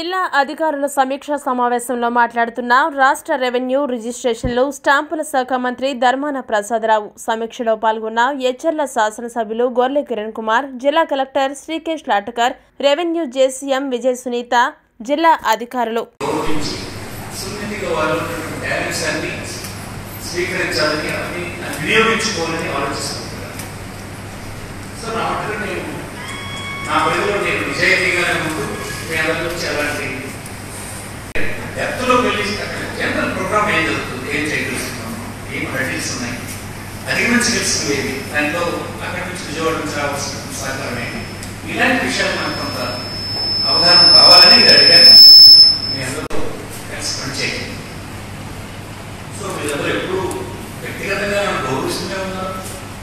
జిల్లా అధికారుల సమీక్షా సమావేశంలో మాట్లాడుతున్న రాష్ట్ర రెవెన్యూ రిజిస్ట్రేషన్లు స్టాంపుల శాఖ మంత్రి ధర్మాన ప్రసాదరావు సమీక్షలో పాల్గొన్న ఎచ్చెర్ల శాసనసభ్యులు గొర్లె కిరణ్ కుమార్ జిల్లా collector Srikesh Latkar revenue JCM Vijay Sunitha జిల్లా అధికారులు గౌరవించి సున్నితిగా వాళ్ళు బ్యాలెన్స్ అన్ని స్వీకరించాలని అన్ని వినియోగించుకోవాలని ఆలోచిస్తుంటారు సో నా మటుకు నేను నా పరిధిలో నేను విజయనీగానే ముందు మీ అందరి నుంచి అలాంటి డెప్త్లో వెళ్ళి అక్కడ జనరల్ ప్రోగ్రామ్ ఏం జరుగుతుంది ఏం చేయగలుగుతున్నాం ఏం హెడ్స్ ఉన్నాయి అధిగమించగలిసింది ఏది దాంట్లో అక్కడి నుంచి విజయవాడ నుంచి రావాల్సిన సహకారం ఏంటి ఇలాంటి విషయాలు నాకు కొంత అవగాహన కావాలని ఇది అడిగాను మీ అందరూ కలిసి పనిచేయండి సో మీరందరూ ఎప్పుడు వ్యక్తిగతంగా నన్ను గౌరవిస్తూనే ఉన్నారు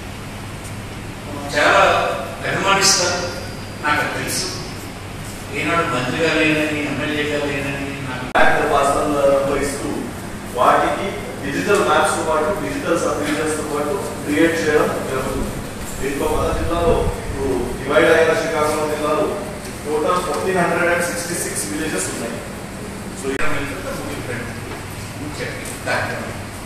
చాలా అభిమానిస్తారు నాకు అది తెలుసు ఈనాడు మంత్రిగా లేనని ఎమ్మెల్యేగా లేనని నాకు యాక్టర్ పాస్టర్లతో ఇస్తూ వాటికి డిజిటల్ మ్యాప్స్ తో పాటు డిజిటల్ సర్టిఫికెట్స్ తో పాటు క్రియేట్ చేయడం జరుగుతుంది దీంట్లో మన జిల్లాలో ఇప్పుడు డివైడ్ అయిన శ్రీకాకుళం జిల్లాలో total fourteen hundred and sixty six villages ఉన్నాయి సో ఇలా వెళ్తుంటే ముగిపోయింది చెప్పి దాని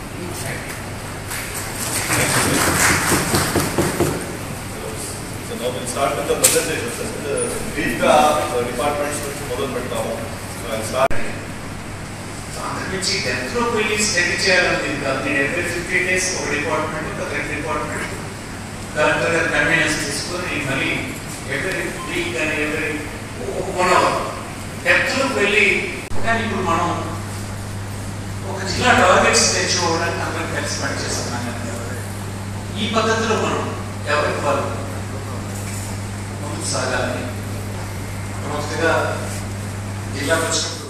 So now we'll start with the presentation. First, uh, brief గా డిపార్ట్మెంట్స్ నుంచి మొదలు పెడతాము So I'll start. అంతకుమించి డెత్ లోకి వెళ్ళి స్టడీ చేయాలని కాదు నేను ఎవ్రీ ఫిఫ్టీ డేస్ ఒక డిపార్ట్మెంట్ ఒక డిపార్ట్మెంట్ కలెక్టర్ గారి కన్వీనియన్స్ తీసుకొని మళ్ళీ ఎవ్రీ వీక్ కానీ ఎవ్రీ వన్ అవర్ డెత్ లోకి వెళ్ళి కానీ ఇప్పుడు మనం ఒక జిల్లా టార్గెట్స్ తెచ్చుకోవడానికి అందరం కలిసి పనిచేస్తున్నాం కదా. ఈ పద్ధతిలో మనం ఎవరికి వాళ్ళు ముందుకు సాగాలి మొదటిగా జిల్లాకు వచ్చినప్పుడు